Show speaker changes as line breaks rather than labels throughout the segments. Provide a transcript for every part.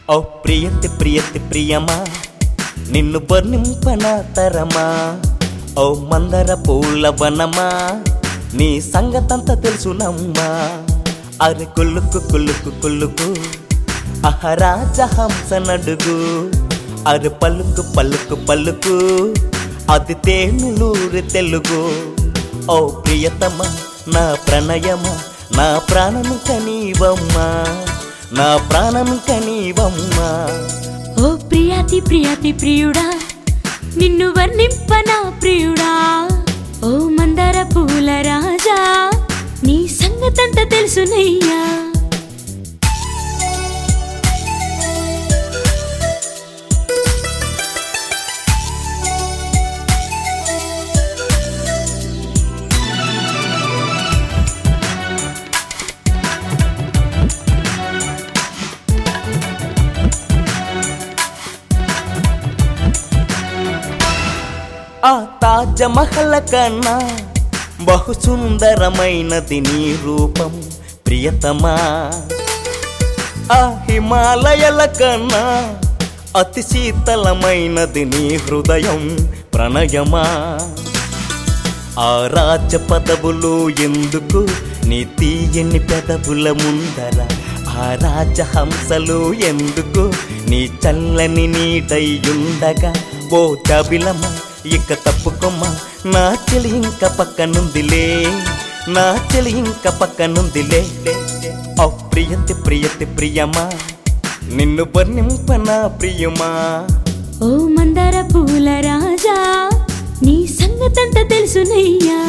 ఓ ప్రియతి ప్రియతి ప్రియమా నిన్ను వర్ణింపన తరమా ఓ మందర పూల వనమా నీ సంగతంత తెలుసునమ్మా అరి కుల్లుకు కుల్లుకు కుల్లుకు అహరాజ హంస నడుగు అరి పలుకు పలుకు పలుకు అది తేనులూరి తెలుగు ఓ ప్రియతమా నా ప్రణయమా నా ప్రాణము కనీవమ్మా నా ప్రాణము కనీవమ్మా
ఓ ప్రియాతి ప్రియాతి ప్రియుడా నిన్ను వర్ణింపనా ప్రియుడా ఓ మందార పూల రాజా నీ సంగతంత తెలుసునయ్యా
ఆ తాజమహల్ కన్నా బహు సుందరమైనది నీ రూపం ప్రియతమా ఆ హిమాలయల కన్నా అతి శీతలమైనది నీ హృదయం ప్రణయమా ఆ రాజ పదవులు ఎందుకు నీ తీయని పెదవుల ముందర ఆ రాజహంసలు ఎందుకు నీ చల్లని నీడయ్యుండగా ఓ కబిలమ్మ ఇక తప్పుకొమ్మ నా చెలి ఇంక పక్కనుందిలే నా చెలి ఇంక పక్కనుందిలే ఓ ప్రియతి ప్రియతి ప్రియమా నిన్ను వర్ణింపనా ప్రియమా
ఓ మందార పూల రాజా నీ సంగతంత తెలుసునయ్యా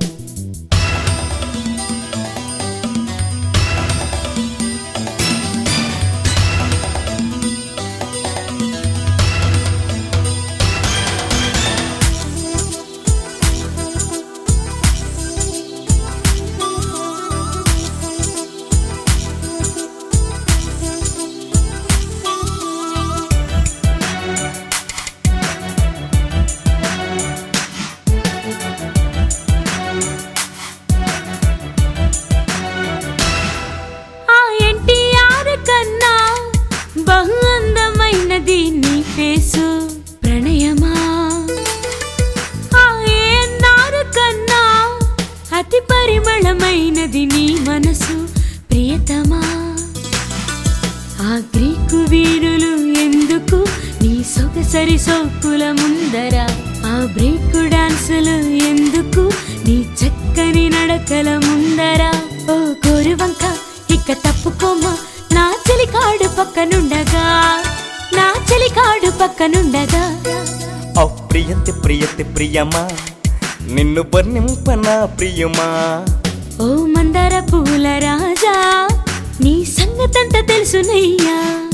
ఆ ఎన్టీఆర్ కన్నా బహు అందమైనది నీ ఫేసు ప్రణయమా ఆ ఏఎన్ఆర్ కన్నా అతి పరిమళమైనది నీ మనసు ప్రియతమా ఆ గ్రీకు వీరులు ఎందుకు నీ సొగసరి సోకుల ముందర ఆ బ్రేకు డాన్సులు ఎందుకు నీ చక్కని నడకల ముందర ఓ గోరువంక ఇక తప్పుకోమా నా చెలికాడు పక్కనుండగా నా చెలికాడు పక్కనుండగా
ఓ ప్రియతి ప్రియతి ప్రియమా నిన్ను వర్ణింపనా ప్రియమా
ఓ మందార పూల రాజా నీ సంగతంత తెలుసునయ్యా